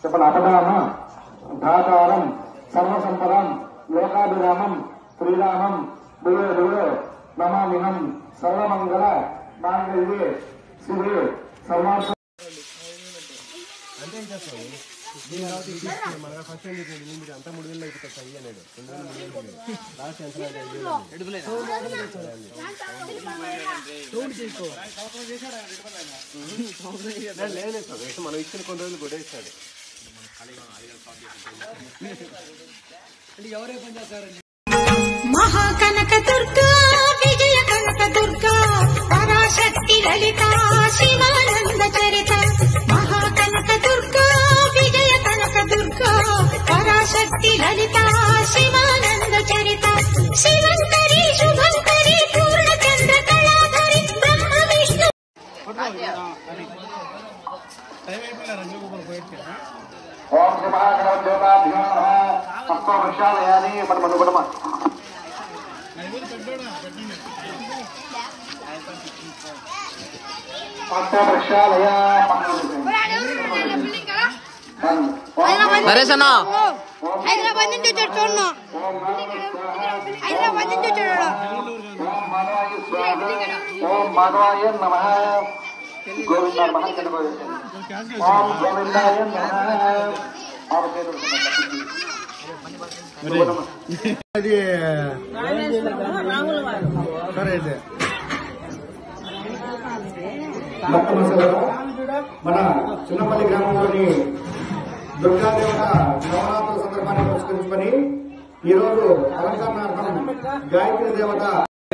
చెప్పండి అపదాన ధాతారం సర్వసంపదం లోకాభిరామం శ్రీరామం భువే భువే నమామిహం సర్వమంగళ మాంగళ్యే శివే సర్వార్థ అంటే ఇంకా స్వామి దీని తర్వాత ఇది తీసుకుని మనకు ఫస్ట్ ఏం చెప్పింది నేను మీరు అంతా మూడు వేలు అయిపోతుంది సై అన్నాడు రెండు వేలు మూడు వేలు అన్నాడు. లాస్ట్ ఎంత అంటే ఐదు వేలు అన్నాడు. లేదు, లేదు స్వామి మనం ఇచ్చిన కొన్ని రోజులు కూడా ఇస్తాడు మహాకనక దుర్గా విజయ కనక దుర్గా పరాశక్తి లలిత శివానంద చరిత మహాకనక దుర్గా విజయ కనక దుర్గా పరాశక్తి లలిత శివానంద చరిత శివంకరి శుభంకరి పూర్ణచంద్ర కళాధరి బ్రహ్మ విష్ణు ఓం శివాగణోద్యోగాభ్యో నమ హస్తో వృక్షాలయాని పడమను పడమ హస్తో వృక్షాలయ నరేష్ అన్న హైదరాబాద్ నుంచి వచ్చాడు చూడను హైదరాబాద్ నుంచి వచ్చాడు ఓం మాధవాయ నమ గోవింద నమ ఓం గోవిందాయ నమ అది సరే అయితే మన చిన్నపల్లి గ్రామంలోని దుర్గాదేవత నవరాత్రుల సందర్భాన్ని పురస్కరించుకొని ఈ రోజు అలంకరణార్థం గాయత్రి దేవత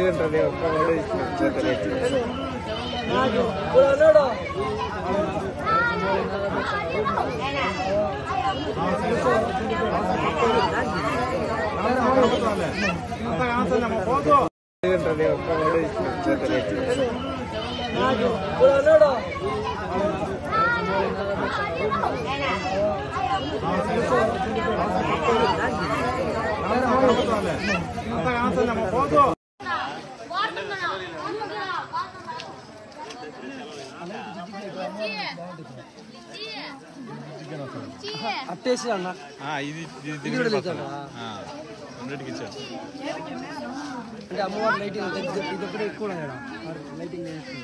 అట్టేసి అన్న ఇది ఇది దీనికి పక్కన. ఆ, రెండింటికి ఇచ్చాడు అంటే అమ్మవారి లైటింగ్ దగ్గర ఇది ఒకటి ఎక్కువ ఉన్నాయి కదా లైటింగ్ వేస్తుంది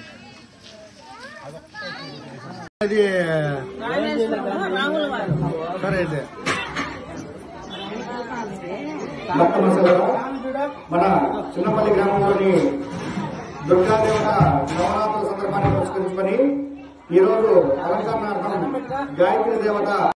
అది సరే అయితే మన చిన్నపల్లి గ్రామంలోని దుర్గాదేవత నవరాత్రుల సందర్భాన్ని పురస్కరించుకొని ఈ రోజు అలంకరణార్థం గాయత్రి దేవత